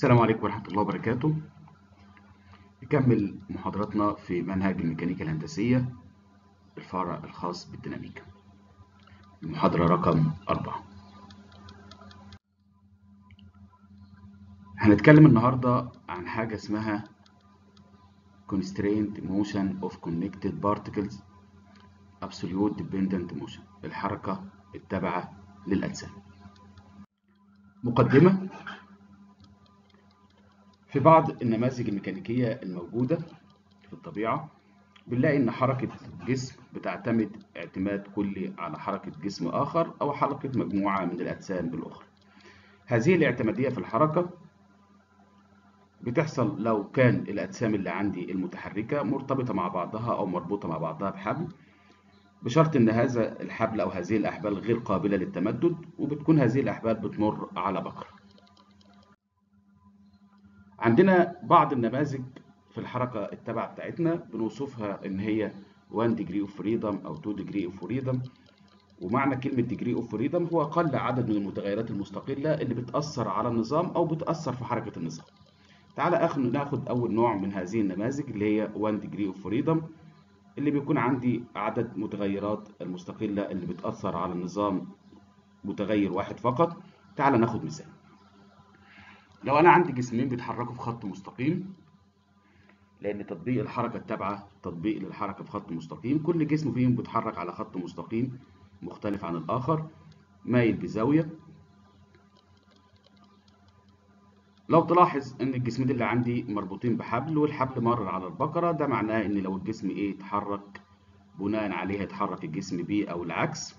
السلام عليكم ورحمة الله وبركاته نكمل محاضراتنا في منهج الميكانيكا الهندسية الفرع الخاص بالديناميكا المحاضرة رقم أربعة هنتكلم النهاردة عن حاجة اسمها Constrained Motion of Connected Particles Absolute Dependent Motion الحركة التابعة للأجسام مقدمة في بعض النماذج الميكانيكية الموجودة في الطبيعة بنلاقي إن حركة جسم بتعتمد اعتماد كلي على حركة جسم آخر أو حركة مجموعة من الأجسام الأخرى. هذه الاعتمادية في الحركة بتحصل لو كان الأجسام اللي عندي المتحركة مرتبطة مع بعضها أو مربوطة مع بعضها بحبل بشرط إن هذا الحبل أو هذه الأحبال غير قابلة للتمدد وبتكون هذه الأحبال بتمر على بكرة. عندنا بعض النماذج في الحركة التابعة بتاعتنا بنوصفها إن هي 1 degree of freedom أو 2 degree of freedom ومعنى كلمة degree of freedom هو أقل عدد من المتغيرات المستقلة اللي بتأثر على النظام أو بتأثر في حركة النظام. تعالى ناخد أول نوع من هذه النماذج اللي هي 1 degree of freedom اللي بيكون عندي عدد متغيرات المستقلة اللي بتأثر على النظام متغير واحد فقط. تعالى ناخد مثال. لو أنا عندي جسمين بيتحركوا في خط مستقيم لأن تطبيق الحركة التابعة تطبيق للحركة في خط مستقيم كل جسم فيهم بيتحرك على خط مستقيم مختلف عن الآخر مايل بزاوية لو تلاحظ إن الجسمين اللي عندي مربوطين بحبل والحبل مر على البقرة ده معناه إن لو الجسم A اتحرك بناء عليه هيتحرك الجسم B أو العكس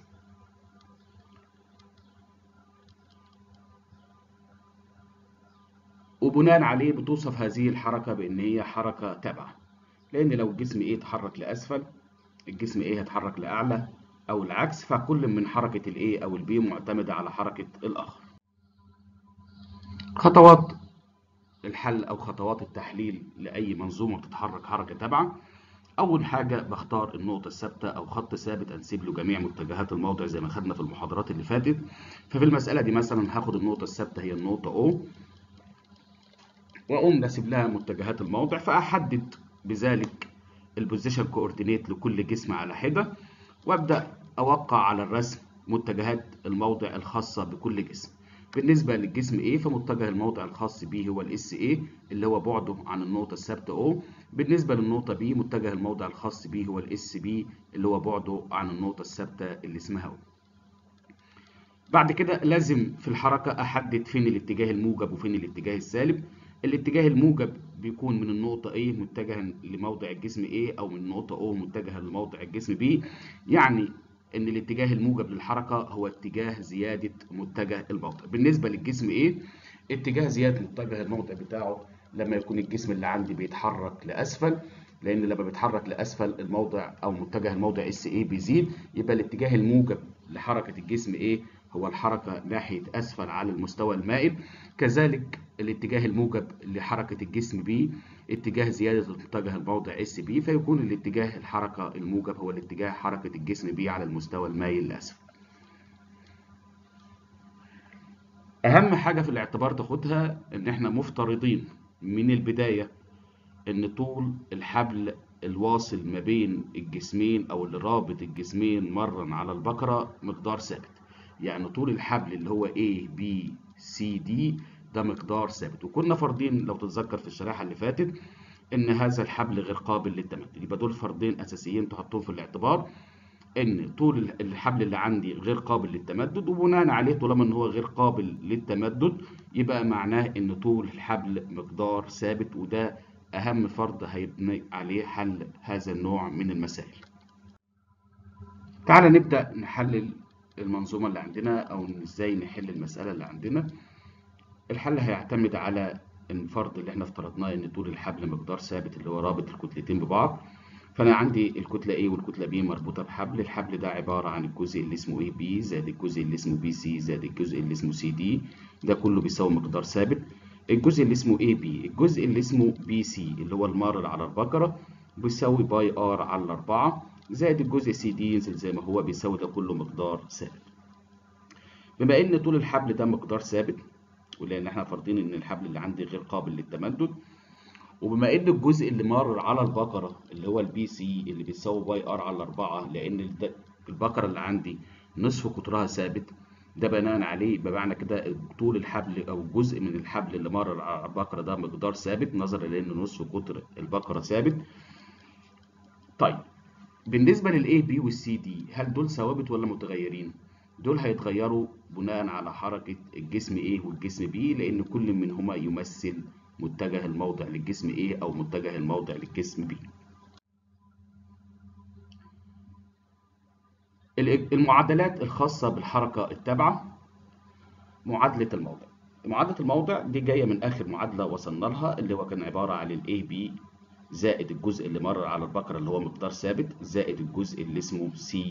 وبناء عليه بتوصف هذه الحركة بأن هي حركة تابعة لأن لو الجسم A اتحرك لأسفل الجسم A هيتحرك لأعلى أو العكس فكل من حركة ال A أو ال B معتمدة على حركة الآخر خطوات الحل أو خطوات التحليل لأي منظومة بتتحرك حركة تابعة أول حاجة بختار النقطة الثابتة أو خط ثابت أنسب له جميع متجهات الموضع زي ما خدنا في المحاضرات اللي فاتت ففي المسألة دي مثلا هاخد النقطة الثابتة هي النقطة O واقوم ناسب لها متجهات الموضع فاحدد بذلك البوزيشن كوردينيت لكل جسم على حده وابدا اوقع على الرسم متجهات الموضع الخاصه بكل جسم بالنسبه للجسم A فمتجه الموضع الخاص به هو الاس A اللي هو بعده عن النقطه الثابته O بالنسبه للنقطه B متجه الموضع الخاص به هو الاس B اللي هو بعده عن النقطه الثابته اللي اسمها O بعد كده لازم في الحركه احدد فين الاتجاه الموجب وفين الاتجاه السالب الاتجاه الموجب بيكون من النقطة A متجها لموضع الجسم A أو من النقطة O متجها لموضع الجسم B يعني إن الاتجاه الموجب للحركة هو اتجاه زيادة متجه الموضع بالنسبة للجسم A اتجاه زيادة متجه الموضع بتاعه لما يكون الجسم اللي عندي بيتحرك لأسفل لأن لما بيتحرك لأسفل الموضع أو متجه الموضع اس A بيزيد يبقى الاتجاه الموجب لحركة الجسم A هو الحركة ناحية أسفل على المستوى المائل كذلك الاتجاه الموجب لحركة الجسم B اتجاه زيادة متجه الموضع اس B فيكون الاتجاه الحركة الموجب هو الاتجاه حركة الجسم B على المستوى المائل لأسفل أهم حاجة في الاعتبار تاخدها إن إحنا مفترضين من البداية إن طول الحبل الواصل ما بين الجسمين أو اللي رابط الجسمين مرا على البكرة مقدار ثابت يعني طول الحبل اللي هو A B C D ده مقدار ثابت وكنا فارضين لو تتذكر في الشريحة اللي فاتت إن هذا الحبل غير قابل للتمدد يبقى دول فرضين أساسيين تحطهم في الاعتبار إن طول الحبل اللي عندي غير قابل للتمدد وبناء عليه طالما إن هو غير قابل للتمدد يبقى معناه إن طول الحبل مقدار ثابت وده أهم فرض هيبني عليه حل هذا النوع من المسائل. تعال نبدأ نحلل المنظومة اللي عندنا أو إزاي نحل المسألة اللي عندنا. الحل هيعتمد على الفرض اللي احنا افترضناه ان طول الحبل مقدار ثابت اللي هو رابط الكتلتين ببعض فانا عندي الكتله A والكتله B مربوطه بحبل الحبل ده عباره عن الجزء اللي اسمه AB زائد الجزء اللي اسمه BC زائد الجزء اللي اسمه CD ده كله بيساوي مقدار ثابت الجزء اللي اسمه AB الجزء اللي اسمه BC اللي هو المارر على البكره بيساوي باي ار على الأربعة زائد الجزء CD ينزل زي ما هو بيساوي ده كله مقدار ثابت بما ان طول الحبل ده مقدار ثابت ولان احنا فارضين ان الحبل اللي عندي غير قابل للتمدد وبما ان الجزء اللي مر على البقره اللي هو البي سي اللي بيساوي باي ار على 4 لان الد- البقره اللي عندي نصف قطرها ثابت ده بناء عليه بمعنى كده طول الحبل او جزء من الحبل اللي مر على البقره ده مقدار ثابت نظرا لان نصف قطر البقره ثابت طيب بالنسبه للاي بي والسي دي هل دول ثوابت ولا متغيرين دول هيتغيروا بناء على حركه الجسم A والجسم B لان كل منهما يمثل متجه الموضع للجسم A او متجه الموضع للجسم B ال- المعادلات الخاصة بالحركة التابعة معادلة الموضع معادلة الموضع دي جاية من آخر معادلة وصلنا لها اللي هو كان عبارة عن ال AB زائد الجزء اللي مر على البقرة اللي هو مقدار ثابت زائد الجزء اللي اسمه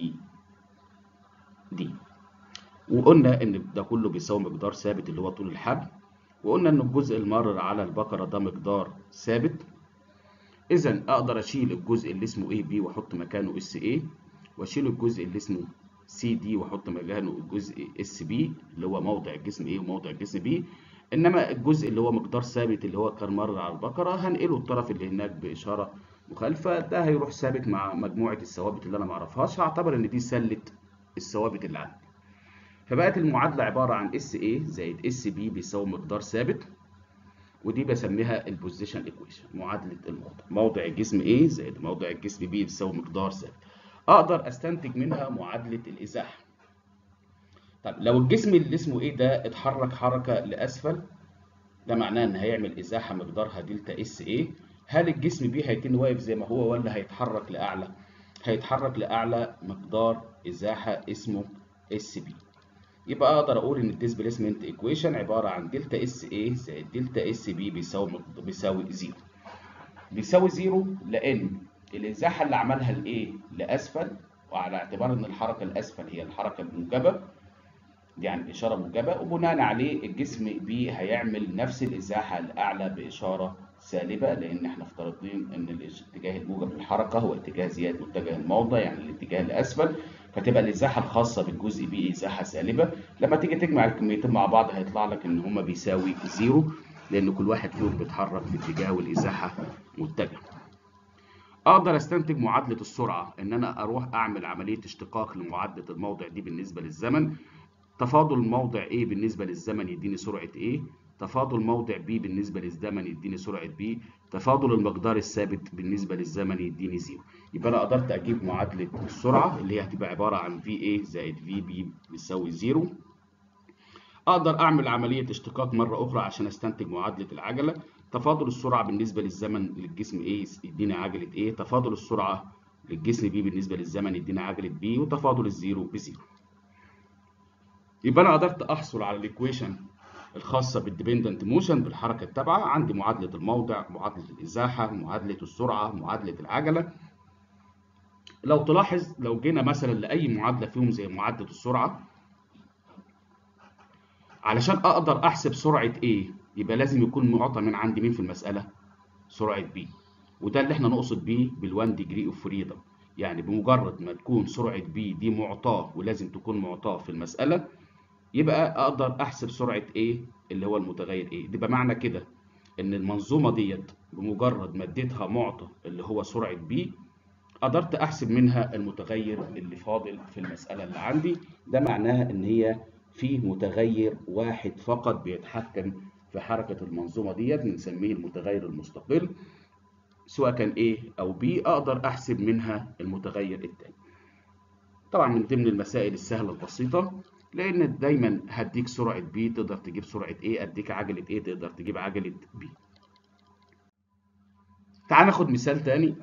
CD وقلنا إن ده كله بيساوي مقدار ثابت اللي هو طول الحبل وقلنا إن الجزء اللي مر على البقرة ده مقدار ثابت إذا أقدر أشيل الجزء اللي اسمه AB وأحط مكانه SA واشيل الجزء اللي اسمه سي دي واحط مكانه الجزء اس بي اللي هو موضع الجسم A وموضع الجسم B انما الجزء اللي هو مقدار ثابت اللي هو كان مر على البقره هنقله الطرف اللي هناك باشاره مخالفه ده هيروح ثابت مع مجموعه الثوابت اللي انا ما اعرفهاش هعتبر ان دي سله الثوابت اللي عندي فبقت المعادله عباره عن اس A زائد اس B بيساوي مقدار ثابت ودي بسميها البوزيشن ايكويشن معادله الموضع موضع الجسم A زائد موضع الجسم B بيساوي مقدار ثابت اقدر استنتج منها معادله الازاحه طب لو الجسم اللي اسمه ايه ده اتحرك حركه لاسفل ده معناه ان هيعمل ازاحه مقدارها دلتا اس ايه هل الجسم بي هيكون واقف زي ما هو ولا هيتحرك لاعلى هيتحرك لاعلى مقدار ازاحه اسمه اس بي يبقى اقدر اقول ان الديسبيسمنت ايكويشن عباره عن دلتا اس ايه زائد دلتا اس بي بيساوي بيساوي زيرو بيساوي زيرو لان الازاحه اللي عملها الايه لاسفل وعلى اعتبار ان الحركه الاسفل هي الحركه الموجبه دي يعني اشاره موجبه وبناء عليه الجسم بي هيعمل نفس الازاحه الاعلى باشاره سالبه لان احنا افترضين ان الاتجاه الموجب للحركه هو اتجاه زياده متجه الموضع يعني الاتجاه الاسفل فتبقى الازاحه الخاصه بالجزء بي ازاحه سالبه لما تيجي تجمع الكميتين مع بعض هيطلع لك ان هما بيساوي زيرو لان كل واحد فيهم بيتحرك في اتجاه والازاحه متجهه اقدر استنتج معادله السرعه ان انا اروح اعمل عمليه اشتقاق لمعادله الموضع دي بالنسبه للزمن تفاضل الموضع A بالنسبه للزمن يديني سرعه A تفاضل موضع B بالنسبه للزمن يديني سرعه B تفاضل المقدار الثابت بالنسبه للزمن يديني زيرو يبقى انا قدرت اجيب معادله السرعه اللي هي هتبقى عباره عن VA زائد VB بيساوي زيرو اقدر اعمل عمليه اشتقاق مره اخرى عشان استنتج معادله العجله تفاضل السرعه بالنسبه للزمن للجسم A يديني عجله A تفاضل السرعه للجسم B بالنسبه للزمن يديني عجله B وتفاضل الزيرو بزيرو يبقى انا قدرت احصل على الايكويشن الخاصه بالديبندنت موشن بالحركه التابعه عندي معادله الموضع معادله الازاحه معادله السرعه معادله العجله لو تلاحظ لو جينا مثلا لاي معادله فيهم زي معادله السرعه علشان اقدر احسب سرعه A يبقى لازم يكون معطى من عندي مين في المساله سرعه B وده اللي احنا نقصد بيه بال1 ديجري اوف فريدم يعني بمجرد ما تكون سرعه B دي معطاه ولازم تكون معطاه في المساله يبقى اقدر احسب سرعه A اللي هو المتغير A ده بمعنى كده ان المنظومه ديت بمجرد ما اديتها معطى اللي هو سرعه B قدرت احسب منها المتغير اللي فاضل في المساله اللي عندي ده معناها ان هي في متغير واحد فقط بيتحكم في حركه المنظومه ديت بنسميه المتغير المستقل سواء كان A او B اقدر احسب منها المتغير الثاني طبعا من ضمن المسائل السهله البسيطه لان دايما هديك سرعه B تقدر تجيب سرعه A اديك عجله A تقدر تجيب عجله B تعال ناخد مثال تاني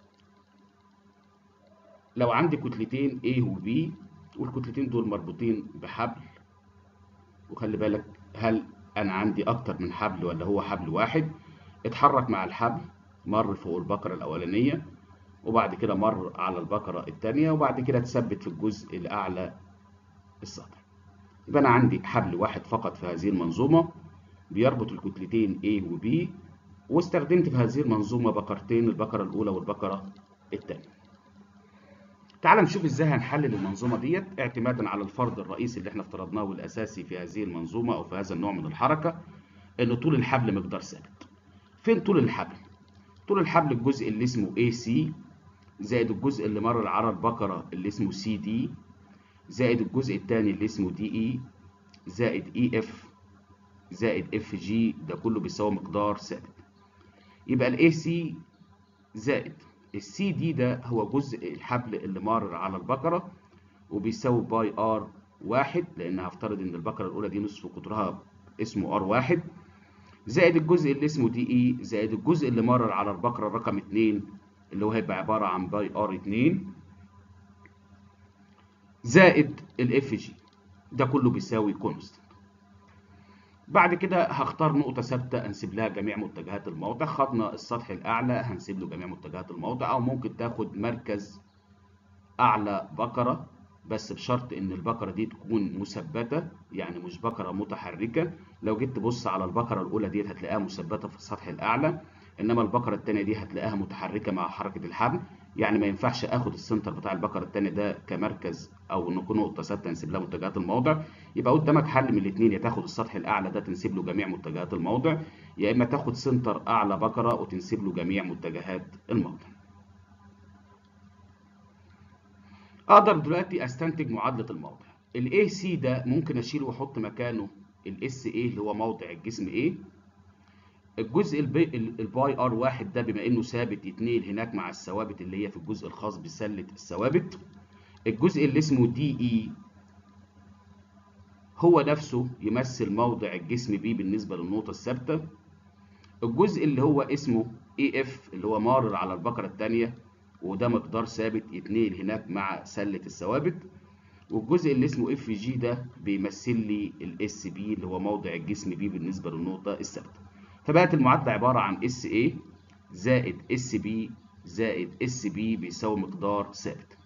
لو عندي كتلتين A و B والكتلتين دول مربوطين بحبل وخلي بالك هل انا عندي اكتر من حبل ولا هو حبل واحد اتحرك مع الحبل مر فوق البقرة الأولانية وبعد كده مر على البقرة الثانية وبعد كده اتثبت في الجزء الأعلى السطح يبقى أنا عندي حبل واحد فقط في هذه المنظومة بيربط الكتلتين A و B واستخدمت في هذه المنظومة بقرتين البقرة الأولى والبقرة الثانية تعال نشوف ازاي هنحلل المنظومه ديت اعتمادا على الفرض الرئيسي اللي احنا افترضناه والاساسي في هذه المنظومه او في هذا النوع من الحركه ان طول الحبل مقدار ثابت فين طول الحبل طول الحبل الجزء اللي اسمه AC زائد الجزء اللي مرر على البقره اللي اسمه CD زائد الجزء الثاني اللي اسمه DE زائد EF زائد FG ده كله بيساوي مقدار ثابت يبقى ال AC زائد السي دي ده هو جزء الحبل اللي مارر على البقرة وبيساوي باي ار واحد لأن هفترض إن البقرة الأولى دي نصف قطرها اسمه ار واحد زائد الجزء اللي اسمه دي اي زائد الجزء اللي مارر على البقرة رقم اتنين اللي هو هيبقى عبارة عن باي ار اتنين زائد الاف جي ده كله بيساوي كونستنت بعد كده هختار نقطة ثابتة أنسب لها جميع متجهات الموضع خدنا السطح الأعلى هنسيب له جميع متجهات الموضع أو ممكن تاخد مركز أعلى بقرة بس بشرط إن البقرة دي تكون مثبتة يعني مش بقرة متحركة لو جيت تبص على البقرة الأولى دي هتلاقيها مثبتة في السطح الأعلى إنما البقرة التانية دي هتلاقيها متحركة مع حركة الحبل يعني ما ينفعش آخد السنتر بتاع البقرة التانية ده كمركز أو نكون نقطة ثابتة نسيب لها متجهات الموضع يبقى قدامك حل من الاثنين يا تاخد السطح الأعلى ده تنسب له جميع متجهات الموضع يا إما تاخد سنتر أعلى بقرة وتنسب له جميع متجهات الموضع. اقدر دلوقتي استنتج معادله الموضع الاي سي ده ممكن اشيله واحط مكانه الاس اي اللي هو موضع الجسم ايه الجزء الباي ار واحد ده بما انه ثابت يتنقل هناك مع الثوابت اللي هي في الجزء الخاص بسله الثوابت الجزء اللي اسمه دي اي هو نفسه يمثل موضع الجسم بي بالنسبه للنقطه الثابته الجزء اللي هو اسمه اي اف اللي هو مارر على البقره الثانيه وده مقدار ثابت يتنقل هناك مع سلة الثوابت والجزء اللي اسمه اف جي ده بيمثل لي الاس بي اللي هو موضع الجسم بي بالنسبة للنقطة الثابتة فبقت المعادلة عبارة عن اس اي زائد اس بي زائد اس بي بيساوي مقدار ثابت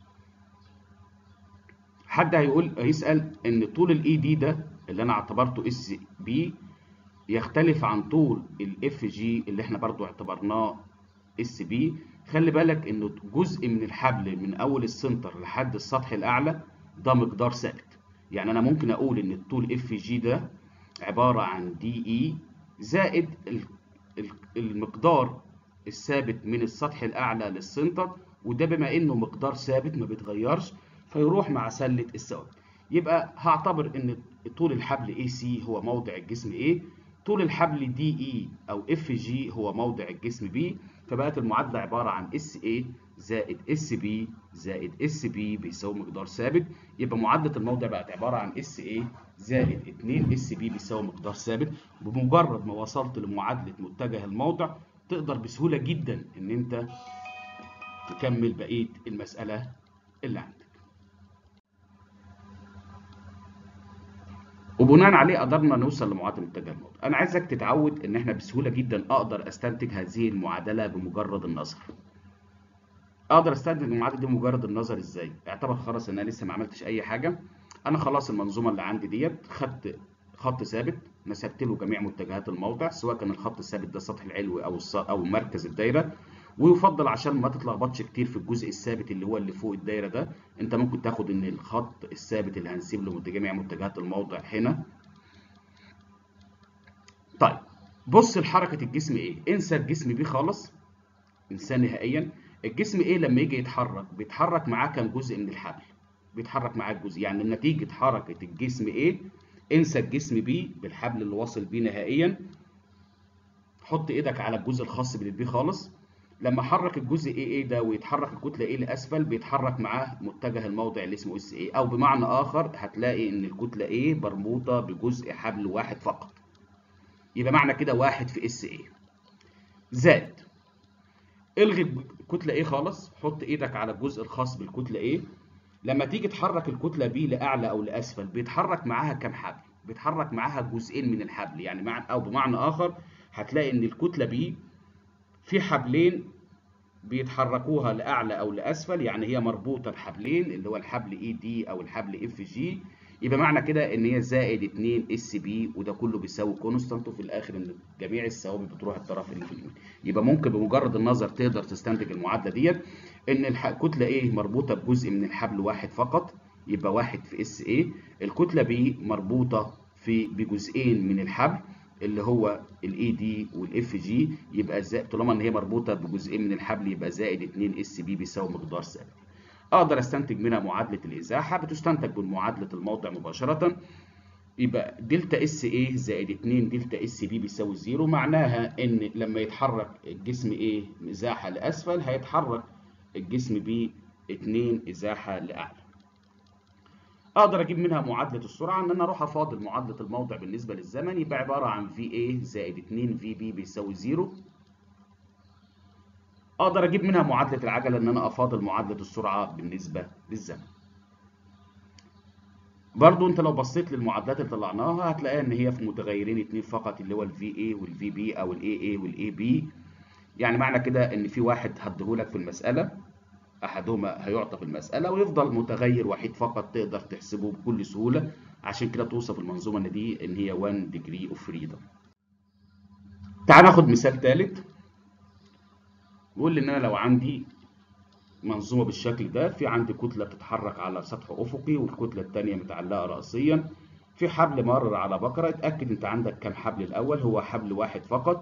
حد هيقول هيسأل ان طول الاي دي ده اللي انا اعتبرته اس بي يختلف عن طول الاف جي اللي احنا برضو اعتبرناه اس بي خلي بالك انه جزء من الحبل من اول السنتر لحد السطح الاعلى ده مقدار ثابت يعني انا ممكن اقول ان الطول اف جي ده عباره عن دي اي زائد المقدار الثابت من السطح الاعلى للسنتر وده بما انه مقدار ثابت ما بيتغيرش فيروح مع سله الثوابت يبقى هعتبر ان طول الحبل اي سي هو موضع الجسم ايه طول الحبل دي اي او اف جي هو موضع الجسم بي فبقت المعادلة عبارة عن اس اي زائد اس بي زائد اس بي بيساوي مقدار ثابت يبقى معادلة الموضع بقت عبارة عن اس اي زائد 2 اس بي بيساوي مقدار ثابت بمجرد ما وصلت لمعادلة متجه الموضع تقدر بسهولة جدا ان انت تكمل بقية المسألة اللي عندك وبناء عليه قدرنا نوصل لمعادله متجه الموضع انا عايزك تتعود ان احنا بسهوله جدا اقدر استنتج هذه المعادله بمجرد النظر اقدر استنتج المعادله دي بمجرد النظر ازاي اعتبر خلاص ان انا لسه ما عملتش اي حاجه انا خلاص المنظومه اللي عندي ديت خدت خط ثابت نسبت له جميع متجهات الموضع سواء كان الخط الثابت ده السطح العلوي او او مركز الدايره ويفضل عشان ما تتلخبطش كتير في الجزء الثابت اللي هو اللي فوق الدايره ده انت ممكن تاخد ان الخط الثابت اللي هنسيب له جميع متجهات الموضع هنا طيب بص لحركه الجسم ايه انسى الجسم بيه خالص انساه نهائيا الجسم ايه لما يجي يتحرك بيتحرك معاه كام جزء من الحبل بيتحرك معاه الجزء يعني نتيجه حركه الجسم ايه انسى الجسم بيه بالحبل اللي واصل بيه نهائيا حط ايدك على الجزء الخاص بالبي خالص لما حرك الجزء اي اي ده ويتحرك الكتله ايه لاسفل بيتحرك معاه متجه الموضع اللي اسمه اس اي او بمعنى اخر هتلاقي ان الكتله ايه مربوطه بجزء حبل واحد فقط يبقى معنى كده واحد في اس اي زائد الغي الكتله ايه خالص حط ايدك على الجزء الخاص بالكتله ايه لما تيجي تحرك الكتله بي لاعلى او لاسفل بيتحرك معاها كام حبل بيتحرك معاها جزئين من الحبل يعني مع او بمعنى اخر هتلاقي ان الكتله بي في حبلين بيتحركوها لاعلى او لاسفل يعني هي مربوطه بحبلين اللي هو الحبل اي دي او الحبل اف جي يبقى معنى كده ان هي زائد 2 اس بي وده كله بيساوي كونستانت وفي الاخر ان جميع الثوابت بتروح الطرف اللي في اليمين يبقى ممكن بمجرد النظر تقدر تستنتج المعادله ديت ان الكتله ايه مربوطه بجزء من الحبل واحد فقط يبقى واحد في اس ايه الكتله بي مربوطه في بجزئين من الحبل اللي هو الاي دي والاف جي يبقى زائد طالما ان هي مربوطه بجزئين من الحبل يبقى زائد 2 اس بي بيساوي مقدار ثابت اقدر استنتج منها معادله الازاحه بتستنتج من معادله الموضع مباشره يبقى دلتا اس ايه زائد 2 دلتا اس بي بيساوي زيرو معناها ان لما يتحرك الجسم ايه ازاحه لاسفل هيتحرك الجسم ب 2 ازاحه لاعلى اقدر اجيب منها معادله السرعه ان انا اروح افاضل معادله الموضع بالنسبه للزمن يبقى عباره عن في ايه زائد 2 في بي بيساوي زيرو اقدر اجيب منها معادله العجله ان انا افاضل معادله السرعه بالنسبه للزمن برضو انت لو بصيت للمعادلات اللي طلعناها هتلاقيها ان هي في متغيرين اتنين فقط اللي هو الفي اي والفي بي او الاي اي والاي بي يعني معنى كده ان في واحد هديهولك في المساله احدهما هيعطى في المساله ويفضل متغير وحيد فقط تقدر تحسبه بكل سهوله عشان كده توصف المنظومه ان دي ان هي 1 degree اوف فريدم تعال ناخد مثال ثالث بيقول لي ان انا لو عندي منظومه بالشكل ده في عندي كتله بتتحرك على سطح افقي والكتله الثانيه متعلقه راسيا في حبل مرر على بكره اتاكد انت عندك كام حبل الاول هو حبل واحد فقط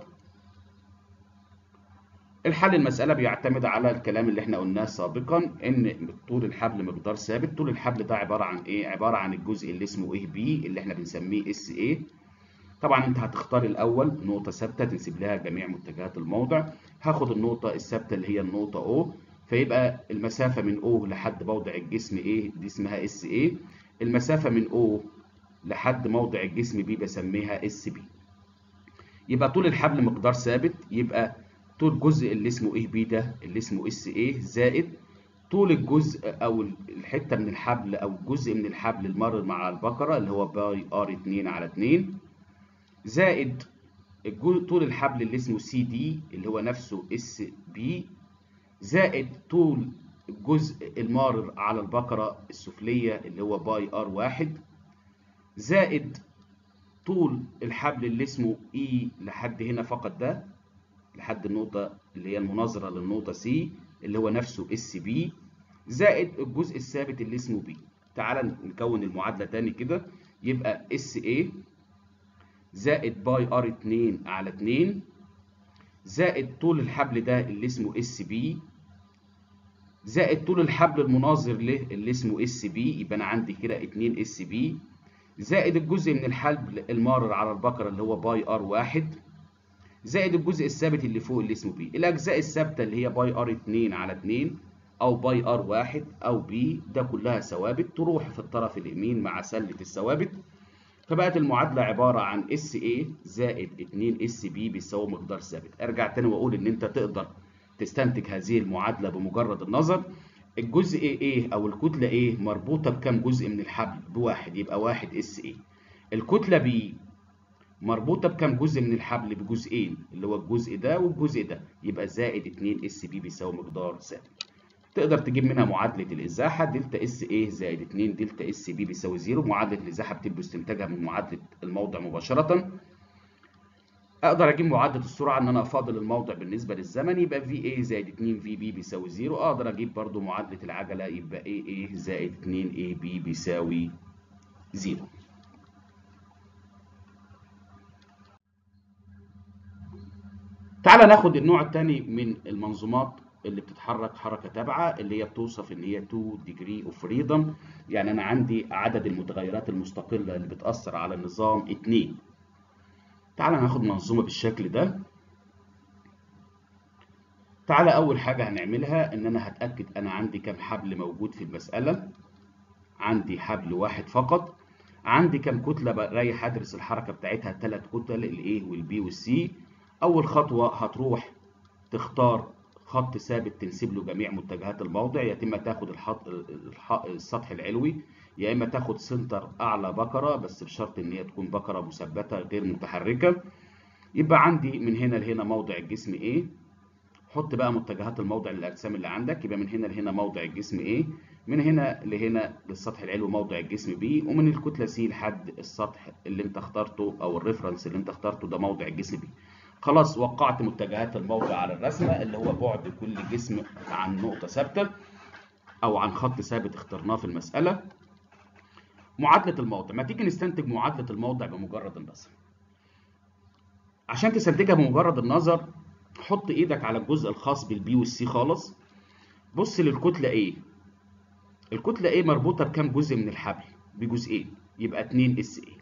الحل المسألة بيعتمد على الكلام اللي احنا قلناه سابقا ان طول الحبل مقدار ثابت طول الحبل ده عبارة عن ايه عبارة عن الجزء اللي اسمه ايه بي اللي احنا بنسميه اس ايه طبعا انت هتختار الاول نقطة ثابتة تنسب لها جميع متجهات الموضع هاخد النقطة الثابتة اللي هي النقطة او فيبقى المسافة من او لحد موضع الجسم ايه دي اسمها اس ايه المسافة من او لحد موضع الجسم بي بسميها اس بي يبقى طول الحبل مقدار ثابت يبقى طول الجزء اللي اسمه ايه بي ده اللي اسمه اس ايه زائد طول الجزء او الحته من الحبل او الجزء من الحبل المر مع البقره اللي هو باي ار 2 على 2 زائد طول الحبل اللي اسمه سي دي اللي هو نفسه اس بي زائد طول الجزء المارر على البقره السفليه اللي هو باي ار 1 زائد طول الحبل اللي اسمه اي لحد هنا فقط ده لحد النقطة اللي هي المناظرة للنقطة C اللي هو نفسه اس بي زائد الجزء الثابت اللي اسمه B تعال نكون المعادلة تاني كده يبقى اس A زائد باي ار 2 على 2 زائد طول الحبل ده اللي اسمه اس بي زائد طول الحبل المناظر له اللي اسمه اس بي يبقى انا عندي كده 2 اس بي زائد الجزء من الحبل المارر على البقرة اللي هو باي ار 1 زائد الجزء الثابت اللي فوق اللي اسمه بي الاجزاء الثابته اللي هي باي ار 2 على 2 او باي ار 1 او بي ده كلها ثوابت تروح في الطرف اليمين مع سله الثوابت فبقت المعادله عباره عن اس اي زائد 2 اس بي بيساوي مقدار ثابت ارجع تاني واقول ان انت تقدر تستنتج هذه المعادله بمجرد النظر الجزء A او الكتله A مربوطه بكام جزء من الحبل بواحد يبقى واحد اس A الكتله B مربوطة بكام جزء من الحبل بجزئين اللي هو الجزء ده والجزء ده يبقى زائد 2 اس بي بيساوي مقدار ثابت تقدر تجيب منها معادلة الإزاحة دلتا اس ايه زائد 2 دلتا اس بي بيساوي زيرو معادلة الإزاحة بتبقى استنتاجها من معادلة الموضع مباشرة أقدر أجيب معادلة السرعة إن أنا أفاضل الموضع بالنسبة للزمن يبقى في ايه زائد 2 في بي بيساوي زيرو أقدر أجيب برضو معادلة العجلة يبقى ايه ايه زائد 2 اي بي بيساوي زيرو تعالى ناخد النوع الثاني من المنظومات اللي بتتحرك حركه تابعه اللي هي بتوصف ان هي 2 degree اوف فريدم يعني انا عندي عدد المتغيرات المستقله اللي بتاثر على النظام 2 تعالى ناخد منظومه بالشكل ده تعالى اول حاجه هنعملها ان انا هتاكد انا عندي كام حبل موجود في المساله عندي حبل واحد فقط عندي كام كتله رايح ادرس الحركه بتاعتها ثلاث كتل الاي والبي والسي أول خطوة هتروح تختار خط ثابت تنسب له جميع متجهات الموضع يا إما تاخد الحط السطح العلوي يا إما تاخد سنتر أعلى بكرة بس بشرط إن هي تكون بكرة مثبتة غير متحركة يبقى عندي من هنا لهنا موضع الجسم A حط بقى متجهات الموضع للأجسام اللي عندك يبقى من هنا لهنا موضع الجسم A من هنا لهنا للسطح العلوي موضع الجسم بي ومن الكتلة سي لحد السطح اللي انت اخترته او الريفرنس اللي انت اخترته ده موضع الجسم بي خلاص وقعت متجهات الموضع على الرسمة اللي هو بعد كل جسم عن نقطة ثابتة او عن خط ثابت اخترناه في المسألة معادلة الموضع ما تيجي نستنتج معادلة الموضع بمجرد النظر عشان تستنتجها بمجرد النظر حط ايدك على الجزء الخاص بالبي والسي خالص بص للكتلة A الكتلة A مربوطة بكام جزء من الحبل بجزئين يبقى 2 اس A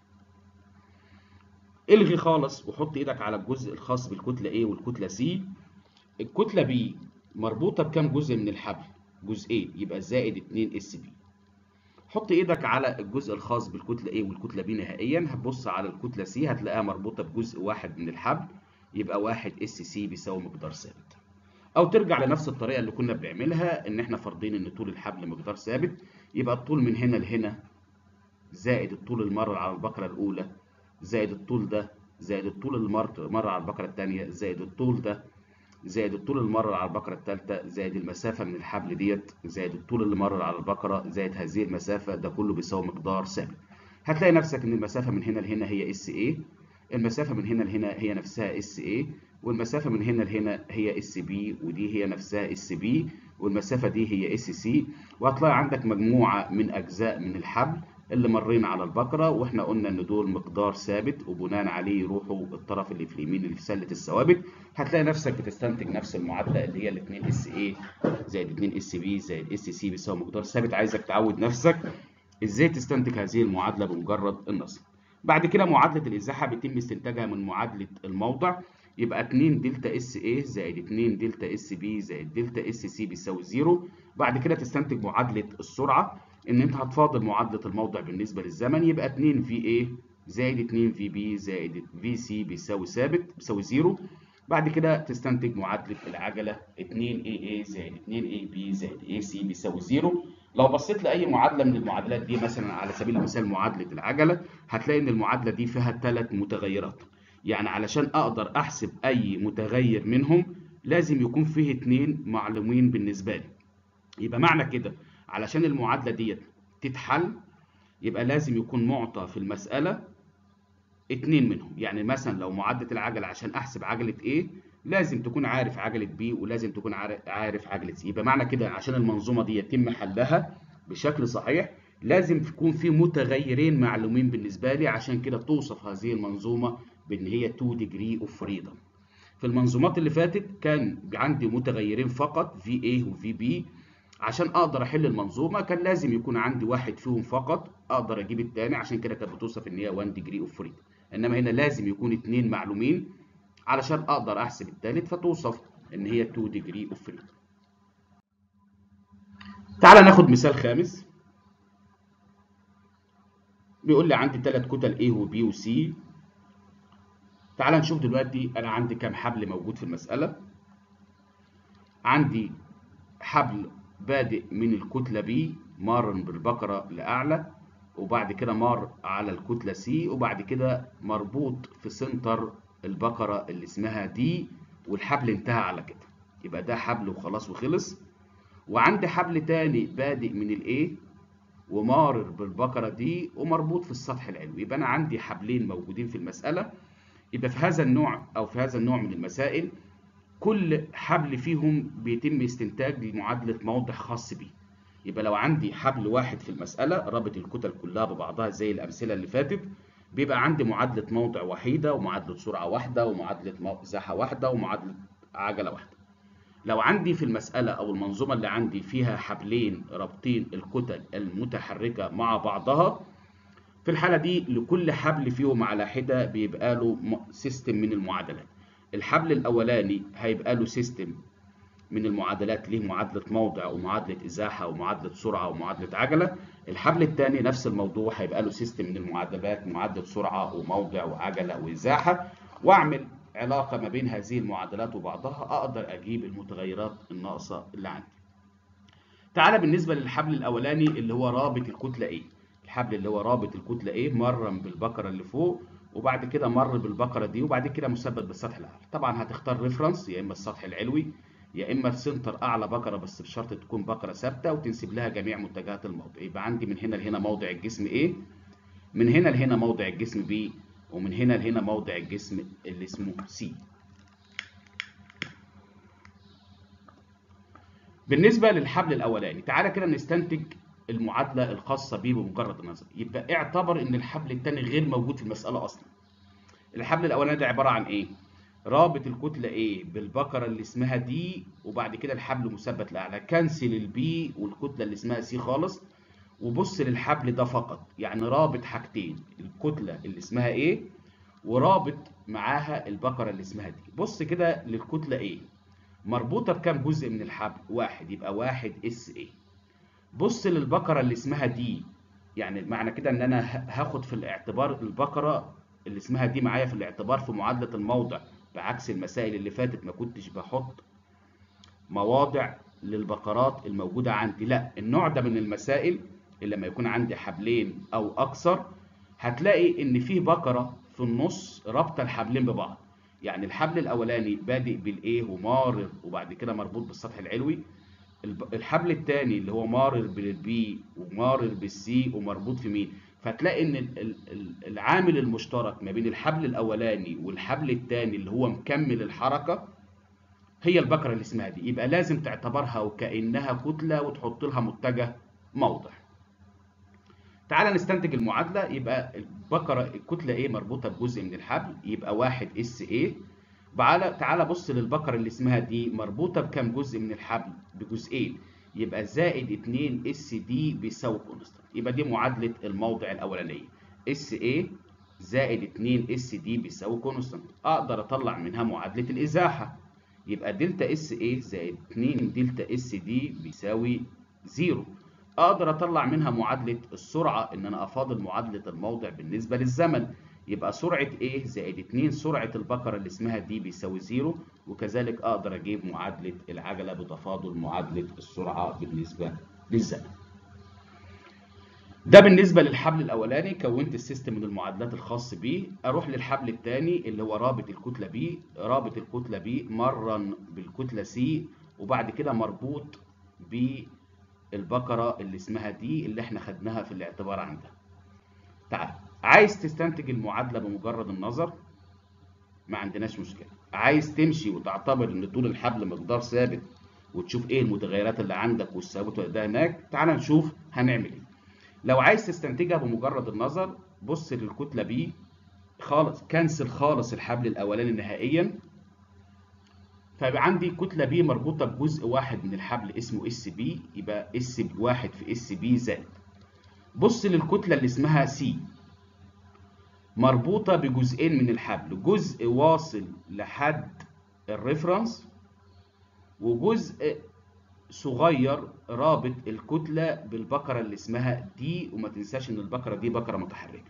الغي خالص وحط ايدك على الجزء الخاص بالكتلة A والكتلة C الكتلة B مربوطة بكام جزء من الحبل جزئين يبقى زائد 2 اس B حط ايدك على الجزء الخاص بالكتلة A والكتلة B نهائيا هتبص على الكتلة C هتلاقيها مربوطة بجزء واحد من الحبل يبقى 1 اس سي بيساوي مقدار ثابت او ترجع لنفس الطريقه اللي كنا بنعملها ان احنا فارضين ان طول الحبل مقدار ثابت يبقى الطول من هنا لهنا زائد الطول المر على البقره الاولى زائد الطول ده زائد الطول المر مر على البقره الثانيه زائد الطول ده زائد الطول المر على البقره الثالثه زائد المسافه من الحبل ديت زائد الطول اللي مر على البقره زائد هذه المسافه ده كله بيساوي مقدار ثابت هتلاقي نفسك ان المسافه من هنا لهنا هي اس ايه المسافة من هنا لهنا هي نفسها اس اي والمسافة من هنا لهنا هي اس بي ودي هي نفسها اس بي والمسافة دي هي اس سي وهتلاقي عندك مجموعة من أجزاء من الحبل اللي مرينا على البقرة واحنا قلنا ان دول مقدار ثابت وبناء عليه يروحوا الطرف اللي في اليمين اللي في سلة الثوابت هتلاقي نفسك بتستنتج نفس المعادلة اللي هي ال 2 اس اي زائد 2 اس بي زائد اس سي بيساوي مقدار ثابت عايزك تعود نفسك ازاي تستنتج هذه المعادلة بمجرد النصب بعد كده معادلة الإزاحة بيتم استنتاجها من معادلة الموضع يبقى 2 دلتا اس A زائد 2 دلتا اس B زائد دلتا اس سي بيساوي 0 بعد كده تستنتج معادلة السرعة إن أنت هتفاضل معادلة الموضع بالنسبة للزمن يبقى 2 في A زائد 2 في B زائد في سي بيساوي ثابت بيساوي 0 بعد كده تستنتج معادلة العجلة 2 AA زائد 2 AB زائد AC بيساوي 0 لو بصيت لاي معادله من المعادلات دي مثلا على سبيل المثال معادله العجله هتلاقي ان المعادله دي فيها ثلاث متغيرات يعني علشان اقدر احسب اي متغير منهم لازم يكون فيه اثنين معلومين بالنسبه لي يبقى معنى كده علشان المعادله ديت تتحل يبقى لازم يكون معطى في المساله اثنين منهم يعني مثلا لو معادله العجله عشان احسب عجله A لازم تكون عارف عجلة بي ولازم تكون عارف عجلة سي يبقى معنى كده عشان المنظومة دي يتم حلها بشكل صحيح لازم يكون في متغيرين معلومين بالنسبة لي عشان كده توصف هذه المنظومة بان هي 2 degree of freedom في المنظومات اللي فاتت كان عندي متغيرين فقط في A وفي B عشان اقدر احل المنظومة كان لازم يكون عندي واحد فيهم فقط اقدر اجيب الثاني عشان كده كانت بتوصف ان هي 1 degree of freedom انما هنا لازم يكون اثنين معلومين علشان اقدر احسب الثالث فتوصف ان هي 2 degree of freedom. تعال ناخد مثال خامس. بيقول لي عندي ثلاث كتل A و B و C. تعال نشوف دلوقتي انا عندي كام حبل موجود في المسألة. عندي حبل بادئ من الكتلة B مار بالبقرة لأعلى وبعد كده مار على الكتلة C وبعد كده مربوط في سنتر البقرة اللي اسمها دي والحبل انتهى على كده يبقى ده حبل وخلاص وخلص وعندي حبل تاني بادئ من الايه ومارر بالبقرة دي ومربوط في السطح العلوي يبقى انا عندي حبلين موجودين في المسألة يبقى في هذا النوع او في هذا النوع من المسائل كل حبل فيهم بيتم استنتاج لمعادلة موضع خاص بيه يبقى لو عندي حبل واحد في المسألة رابط الكتل كلها ببعضها زي الأمثلة اللي فاتت بيبقى عندي معادلة موضع وحيدة ومعادلة سرعة واحدة ومعادلة مساحة واحدة ومعادلة عجلة واحدة. لو عندي في المسألة أو المنظومة اللي عندي فيها حبلين رابطين الكتل المتحركة مع بعضها في الحالة دي لكل حبل فيهم على حدة بيبقى له سيستم من المعادلات. الحبل الأولاني هيبقى له سيستم من المعادلات ليه معادلة موضع ومعادلة إزاحة ومعادلة سرعة ومعادلة عجلة الحبل الثاني نفس الموضوع هيبقى له سيستم من المعادلات معادلة سرعة وموضع وعجلة وإزاحة وأعمل علاقة ما بين هذه المعادلات وبعضها أقدر أجيب المتغيرات الناقصة اللي عندي تعالى بالنسبة للحبل الأولاني اللي هو رابط الكتلة A الحبل اللي هو رابط الكتلة A مر بالبقرة اللي فوق وبعد كده مر بالبقرة دي وبعد كده مثبت بالسطح الأعلى طبعا هتختار ريفرنس يا إما السطح العلوي يا اما السنتر اعلى بكره بس بشرط تكون بكره ثابته وتنسب لها جميع متجهات الموضع يبقى عندي من هنا لهنا موضع الجسم A من هنا لهنا موضع الجسم B ومن هنا لهنا موضع الجسم اللي اسمه C بالنسبه للحبل الاولاني تعالى كده نستنتج المعادله الخاصه بيه بمجرد النظر يبقى اعتبر ان الحبل الثاني غير موجود في المساله اصلا الحبل الاولاني ده عباره عن ايه رابط الكتله A بالبكره اللي اسمها D وبعد كده الحبل مثبت لاعلى كنسل البي والكتله اللي اسمها C خالص وبص للحبل ده فقط يعني رابط حاجتين الكتله اللي اسمها A ورابط معاها البكره اللي اسمها D بص كده للكتله A مربوطه بكام جزء من الحبل واحد يبقى واحد اس A بص للبكره اللي اسمها D يعني معنى كده ان انا هاخد في الاعتبار البكره اللي اسمها دي معايا في الاعتبار في معادله الموضع بعكس المسائل اللي فاتت ما كنتش بحط مواضع للبقرات الموجودة عندي لا النوع ده من المسائل اللي لما يكون عندي حبلين أو أكثر هتلاقي إن فيه بقرة في النص رابطة الحبلين ببعض يعني الحبل الأولاني بادئ بالإيه ومارر وبعد كده مربوط بالسطح العلوي الحبل الثاني اللي هو مارر بالبي ومارر بالسي ومربوط في مين فتلاقي ان العامل المشترك ما بين الحبل الاولاني والحبل الثاني اللي هو مكمل الحركه هي البكره اللي اسمها دي يبقى لازم تعتبرها وكانها كتله وتحط لها متجه موضع تعال نستنتج المعادله يبقى البكره الكتله ايه مربوطه بجزء من الحبل يبقى واحد اس ايه تعالى بص للبكره اللي اسمها دي مربوطه بكام جزء من الحبل بجزئين يبقى زائد 2 اس دي بيساوي كونستانت يبقى دي معادله الموضع الاولانيه اس اي زائد 2 اس دي بيساوي كونستانت اقدر اطلع منها معادله الازاحه يبقى دلتا اس اي زائد 2 دلتا اس دي بيساوي 0 اقدر اطلع منها معادله السرعه ان انا افاضل معادله الموضع بالنسبه للزمن يبقى سرعه A زائد 2 سرعه البكره اللي اسمها دي بيساوي 0 وكذلك اقدر اجيب معادله العجله بتفاضل معادله السرعه بالنسبه للزمن ده بالنسبه للحبل الاولاني كونت السيستم من المعادلات الخاص بيه اروح للحبل الثاني اللي هو رابط الكتله B رابط الكتله B مرن بالكتله C وبعد كده مربوط بالبكره اللي اسمها دي اللي احنا خدناها في الاعتبار عندها تعال عايز تستنتج المعادله بمجرد النظر ما عندناش مشكله عايز تمشي وتعتبر ان طول الحبل مقدار ثابت وتشوف ايه المتغيرات اللي عندك والثوابت ده هناك تعال نشوف هنعمل ايه لو عايز تستنتجها بمجرد النظر بص للكتله بي خالص كنسل خالص الحبل الاولاني نهائيا فيبقى عندي كتله بي مربوطه بجزء واحد من الحبل اسمه اس بي يبقى اس واحد في اس بي زائد بص للكتله اللي اسمها سي مربوطه بجزئين من الحبل جزء واصل لحد الريفرنس وجزء صغير رابط الكتله بالبكره اللي اسمها دي وما تنساش ان البكره دي بكره متحركه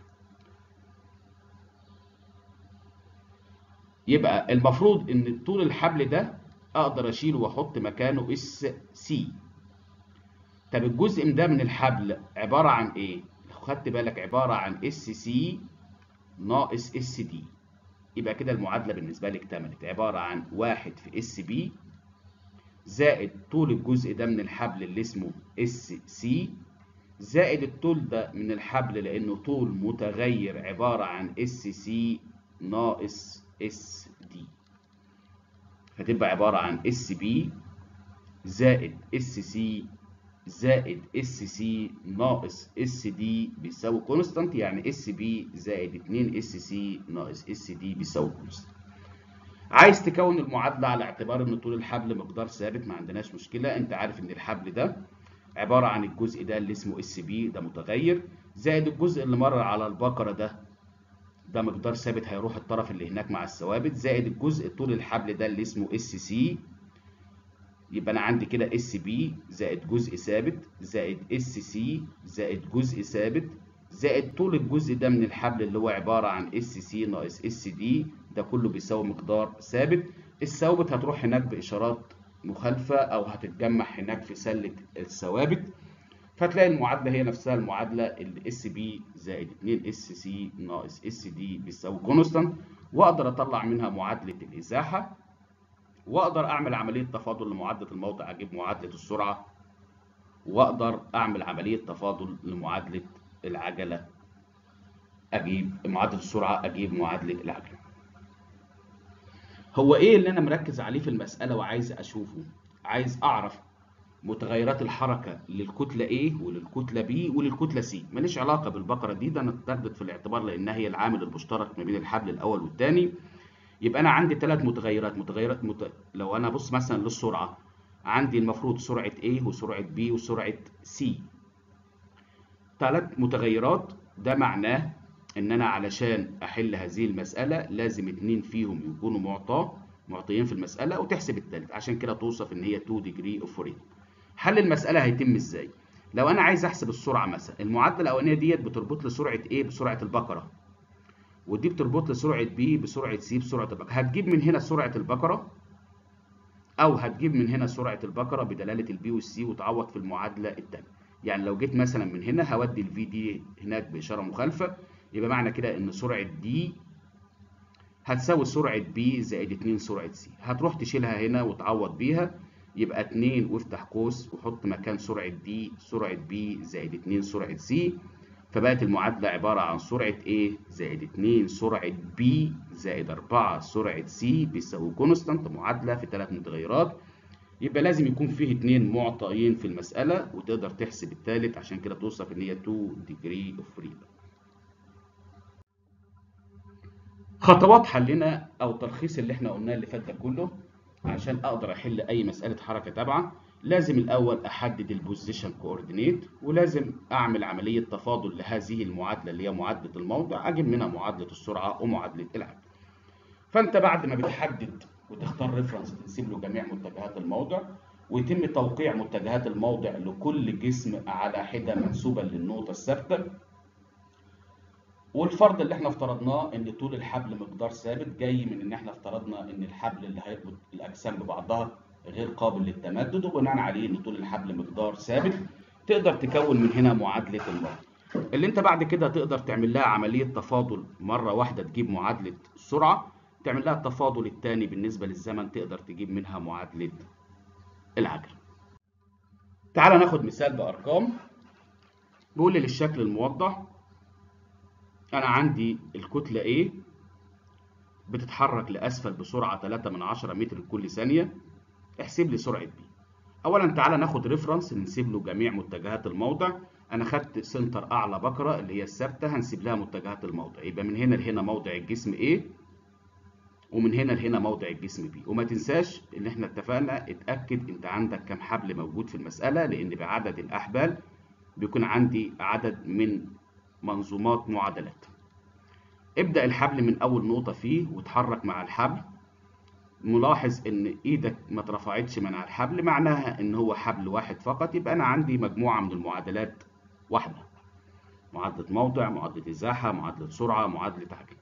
يبقى المفروض ان طول الحبل ده اقدر اشيله واحط مكانه اس سي طب الجزء ده من الحبل عباره عن ايه خدت بالك عباره عن اس سي ناقص اس دي يبقى كده المعادله بالنسبه لي اكتملت عباره عن واحد في اس بي زائد طول الجزء ده من الحبل اللي اسمه اس سي زائد الطول ده من الحبل لانه طول متغير عباره عن اس سي ناقص اس دي فتبقى عباره عن اس بي زائد اس سي زائد اس سي ناقص اس دي بيساوي كونستانت يعني اس بي زائد 2 اس سي ناقص اس دي بيساوي كونستانت عايز تكون المعادله على اعتبار ان طول الحبل مقدار ثابت ما عندناش مشكله انت عارف ان الحبل ده عباره عن الجزء ده اللي اسمه اس بي ده متغير زائد الجزء اللي مر على البقره ده ده مقدار ثابت هيروح الطرف اللي هناك مع الثوابت زائد الجزء طول الحبل ده اللي اسمه اس سي يبقى انا عندي كده اس بي زائد جزء ثابت زائد اس سي زائد جزء ثابت زائد طول الجزء ده من الحبل اللي هو عباره عن اس سي ناقص اس دي ده كله بيساوي مقدار ثابت الثوابت هتروح هناك باشارات مخالفه او هتتجمع هناك في سله الثوابت فتلاقي المعادله هي نفسها المعادله اللي اس بي زائد 2 اس سي ناقص اس دي بيساوي كونستانت واقدر اطلع منها معادله الازاحه واقدر اعمل عمليه تفاضل لمعادله الموضع اجيب معادله السرعه واقدر اعمل عمليه تفاضل لمعادله العجله اجيب معادله السرعه اجيب معادله العجله هو ايه اللي انا مركز عليه في المساله وعايز اشوفه عايز اعرف متغيرات الحركه للكتله A وللكتله B وللكتله C ماليش علاقه بالبقره دي ده انا اتاخدت في الاعتبار لانها هي العامل المشترك ما بين الحبل الاول والثاني يبقى انا عندي ثلاث متغيرات متغيرات مت... لو انا ابص مثلا للسرعه عندي المفروض سرعه A وسرعه B وسرعه C ثلاث متغيرات ده معناه ان انا علشان احل هذه المساله لازم اتنين فيهم يكونوا معطاه معطيين في المساله وتحسب الثالث عشان كده توصف ان هي 2 degree of freedom حل المساله هيتم ازاي لو انا عايز احسب السرعه مثلا المعادله الاولانيه ديت بتربط لي سرعه A بسرعه البقره ودي بتربط لي سرعه B بسرعه C بسرعه البقره هتجيب من هنا سرعه البقره او هتجيب من هنا سرعه البقره بدلاله البي والسي وتعوض في المعادله الثانيه يعني لو جيت مثلا من هنا هودي الفي دي هناك باشاره مخالفه يبقى معنى كده ان سرعه دي هتساوي سرعه بي زائد 2 سرعه سي هتروح تشيلها هنا وتعوض بيها يبقى 2 وافتح قوس وحط مكان سرعه دي سرعه بي زائد 2 سرعه سي فبقت المعادله عباره عن سرعه A زائد 2 سرعه B زائد 4 سرعه C بيساوي كونستانت معادله في ثلاث متغيرات يبقى لازم يكون فيه اتنين معطيين في المسألة وتقدر تحسب التالت عشان كده توصف ان هي 2 degree of freedom. خطوات حلنا او تلخيص اللي احنا قلناه اللي فات ده كله عشان اقدر احل اي مسألة حركة تابعة لازم الاول احدد البوزيشن كوردينيت ولازم اعمل عملية تفاضل لهذه المعادلة اللي هي معادلة الموضع اجيب منها معادلة السرعة ومعادلة العجل. فانت بعد ما بتحدد وتختار ريفرنس تنسب له جميع متجهات الموضع ويتم توقيع متجهات الموضع لكل جسم على حده منسوبه للنقطه الثابته والفرض اللي احنا افترضناه ان طول الحبل مقدار ثابت جاي من ان احنا افترضنا ان الحبل اللي هيربط الاجسام ببعضها غير قابل للتمدد وبناء عليه ان طول الحبل مقدار ثابت تقدر تكون من هنا معادله الموضع اللي انت بعد كده تقدر تعمل لها عمليه تفاضل مره واحده تجيب معادله السرعه تعمل لها التفاضل الثاني بالنسبة للزمن تقدر تجيب منها معادلة العجل. تعال ناخد مثال بأرقام بيقول لي للشكل الموضح أنا عندي الكتلة A بتتحرك لأسفل بسرعة 3 من 10 متر كل ثانية احسب لي سرعة B. أولا تعال ناخد ريفرنس ننسب له جميع متجهات الموضع أنا خدت سنتر أعلى بكرة اللي هي الثابتة هنسيب لها متجهات الموضع يبقى من هنا لهنا موضع الجسم A ومن هنا لهنا موضع الجسم بي وما تنساش ان احنا اتفقنا اتاكد انت عندك كم حبل موجود في المساله لان بعدد الاحبال بيكون عندي عدد من منظومات معادلات ابدا الحبل من اول نقطه فيه وتحرك مع الحبل ملاحظ ان ايدك ما اترفعتش من على الحبل معناها ان هو حبل واحد فقط يبقى انا عندي مجموعه من المعادلات واحده معادله موضع معادله ازاحه معادله سرعه معادله عجل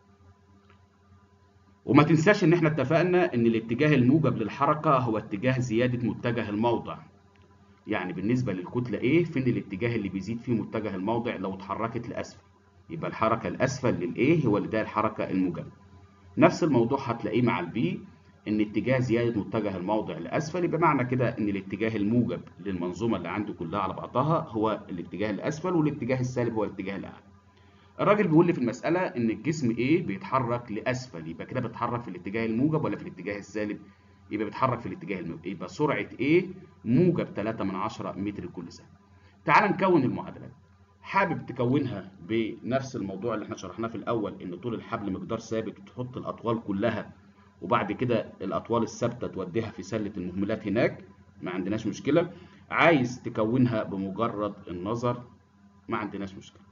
وما تنساش ان احنا اتفقنا ان الاتجاه الموجب للحركة هو اتجاه زيادة متجه الموضع يعني بالنسبة للكتلة A فين الاتجاه اللي بيزيد فيه متجه الموضع لو اتحركت لأسفل يبقى الحركة الأسفل للA هو اللي ده الحركة الموجبة نفس الموضوع هتلاقيه مع البي ان اتجاه زيادة متجه الموضع لأسفل يبقى معنى كده ان الاتجاه الموجب للمنظومة اللي عندي كلها على بعضها هو الاتجاه الأسفل والاتجاه السالب هو الاتجاه الأعلى الراجل بيقول لي في المسألة إن الجسم A بيتحرك لأسفل يبقى كده بيتحرك في الاتجاه الموجب ولا في الاتجاه السالب؟ يبقى بيتحرك في الاتجاه الموجب يبقى سرعة A موجب 3 من 10 متر كل ثانية. تعال نكون المعادلات. حابب تكونها بنفس الموضوع اللي احنا شرحناه في الأول إن طول الحبل مقدار ثابت وتحط الأطوال كلها وبعد كده الأطوال الثابتة توديها في سلة المهملات هناك ما عندناش مشكلة. عايز تكونها بمجرد النظر ما عندناش مشكلة.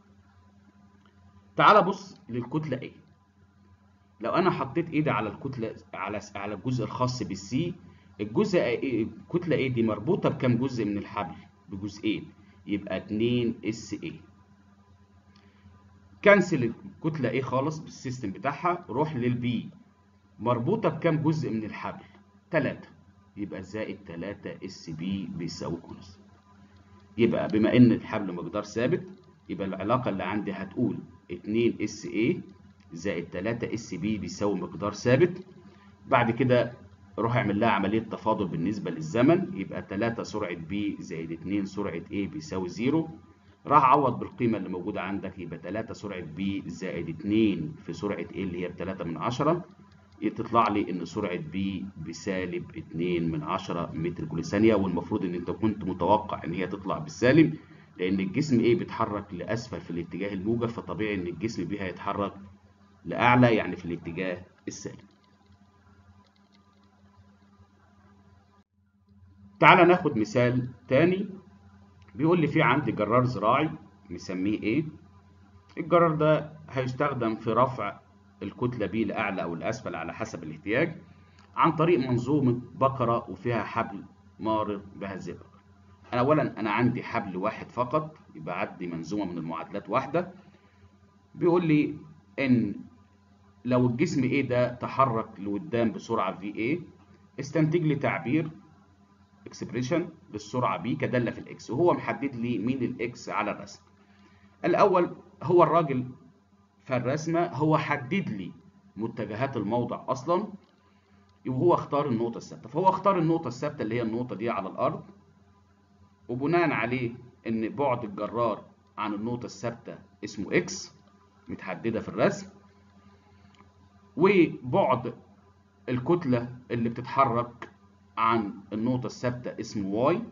تعال بص للكتله A لو انا حطيت ايدي على الكتله على على الجزء الخاص بالسي الجزء الكتله A دي مربوطه بكام جزء من الحبل بجزئين يبقى 2 اس A كنسل الكتله A خالص بالسيستم بتاعها روح للبي مربوطه بكام جزء من الحبل 3 يبقى زائد 3 اس بي بيساوي كونس يبقى بما ان الحبل مقدار ثابت يبقى العلاقه اللي عندي هتقول 2 اس اي زائد 3 اس بي بيساوي مقدار ثابت بعد كده روح اعمل لها عملية تفاضل بالنسبة للزمن يبقى 3 سرعة B زائد 2 سرعة A بيساوي 0 راح عوض بالقيمة اللي موجودة عندك يبقى 3 سرعة B زائد 2 في سرعة A اللي هي ب 3 من 10 تطلع لي إن سرعة B بسالب 2 من 10 متر كل ثانية والمفروض إن أنت كنت متوقع إن هي تطلع بالسالب لأن الجسم A بيتحرك لأسفل في الاتجاه الموجب فطبيعي إن الجسم B هيتحرك لأعلى يعني في الاتجاه السالب. تعالى ناخد مثال تاني بيقول لي في عندي جرار زراعي مسميه ايه الجرار ده هيستخدم في رفع الكتلة بيه لأعلى أو لأسفل على حسب الاحتياج عن طريق منظومة بقرة وفيها حبل مارر بهذه البقرة أنا أولا أنا عندي حبل واحد فقط يبقى عندي منظومة من المعادلات واحدة بيقول لي إن لو الجسم A ده تحرك لقدام بسرعة VA استنتج لي تعبير اكسبريشن للسرعه b كداله في الاكس وهو محدد لي مين الاكس على الرسم الاول هو الراجل في الرسمه هو حدد لي متجهات الموضع اصلا وهو اختار النقطه الثابته فهو اختار النقطه الثابته اللي هي النقطه دي على الارض وبناء عليه ان بعد الجرار عن النقطه الثابته اسمه اكس متحدده في الرسم وبعد الكتله اللي بتتحرك عن النقطة الثابتة اسمه واي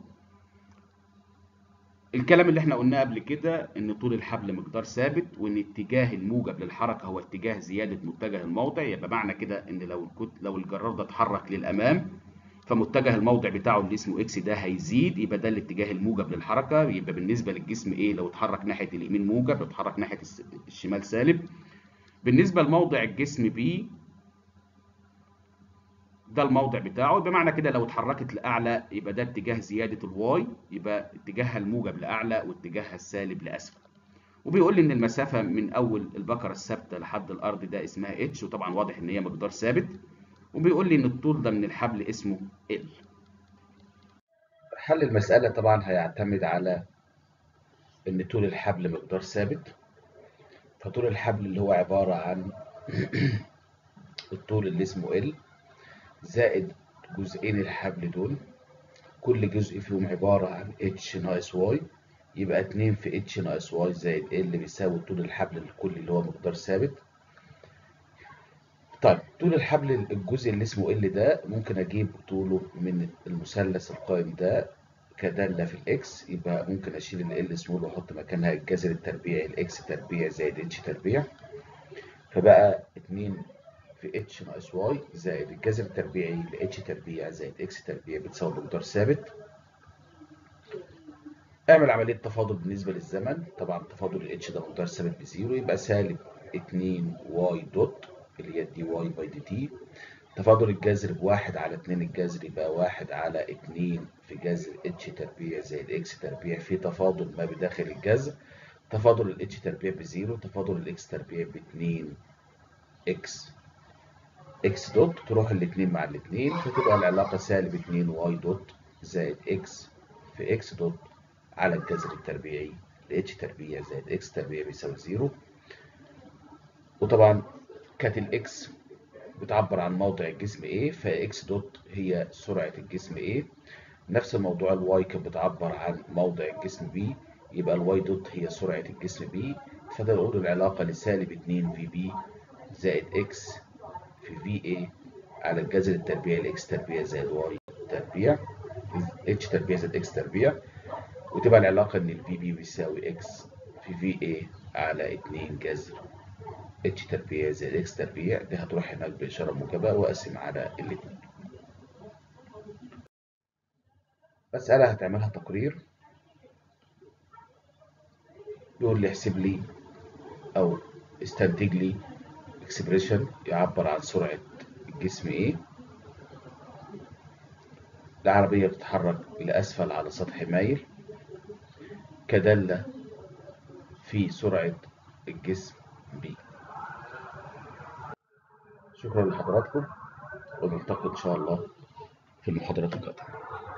الكلام اللي احنا قلناه قبل كده ان طول الحبل مقدار ثابت وان اتجاه الموجب للحركة هو اتجاه زيادة متجه الموضع يبقى معنى كده ان لو الكت... لو الجرار ده اتحرك للامام فمتجه الموضع بتاعه اللي اسمه اكس ده هيزيد يبقى ده الاتجاه الموجب للحركة يبقى بالنسبة للجسم ايه لو اتحرك ناحية اليمين موجب لو اتحرك ناحية الشمال سالب بالنسبة لموضع الجسم بي ده الموضع بتاعه بمعنى كده لو اتحركت لاعلى يبقى ده اتجاه زياده الواي يبقى اتجاهها الموجب لاعلى واتجاهها السالب لاسفل وبيقول لي ان المسافه من اول البكره الثابته لحد الارض ده اسمها اتش وطبعا واضح ان هي مقدار ثابت وبيقول لي ان الطول ده من الحبل اسمه ال حل المساله طبعا هيعتمد على ان طول الحبل مقدار ثابت فطول الحبل اللي هو عباره عن الطول اللي اسمه ال زائد جزئين الحبل دول كل جزء فيهم عبارة عن اتش ناقص واي يبقى 2 في اتش ناقص واي زائد ال بيساوي طول الحبل الكلي اللي هو مقدار ثابت طيب طول الحبل الجزء اللي اسمه ال ده ممكن اجيب طوله من المثلث القائم ده كدالة في الاكس يبقى ممكن اشيل ال سمول واحط مكانها الجذر التربيعي الاكس تربيع زائد اتش تربيع فبقى 2 في اتش ناقص واي زائد الجذر التربيعي ل اتش تربيع زائد اكس تربيع بتساوي مقدار ثابت اعمل عملية تفاضل بالنسبة للزمن طبعا تفاضل الاتش ده مقدار ثابت بزيرو يبقى سالب 2 واي دوت اللي هي دي واي باي دي تي تفاضل الجذر بواحد على 2 الجذر يبقى واحد على 2 في جذر اتش تربيع زائد اكس تربيع في تفاضل ما بداخل الجذر تفاضل الاتش تربيع بزيرو تفاضل الاكس تربيع ب 2 اكس اكس دوت تروح الاثنين مع الاثنين فتبقى العلاقة سالب 2 واي دوت زائد اكس في اكس دوت على الجذر التربيعي ل اتش تربيع زائد اكس تربيع بيساوي زيرو وطبعا كانت الاكس بتعبر عن موضع الجسم A فاكس دوت هي سرعة الجسم A نفس الموضوع الواي كانت بتعبر عن موضع الجسم B يبقى الواي دوت هي سرعة الجسم B فده نقول العلاقة لسالب 2 في بي زائد اكس في في اي على الجذر التربيعي لاكس تربيع زائد واي تربيع اتش تربيع زائد اكس تربيع وتبقى العلاقة ان الفي بي بيساوي اكس في في اي على 2 جذر اتش تربيع زائد اكس تربيع دي هتروح هناك بإشارة موجبة وأقسم على الاتنين مسألة هتعملها تقرير يقول لي احسب لي أو استنتج لي اكسبريشن يعبر عن سرعة الجسم ايه العربية بتتحرك إلى أسفل على سطح مايل كدالة في سرعة الجسم B شكرا لحضراتكم ونلتقي إن شاء الله في المحاضرات القادمة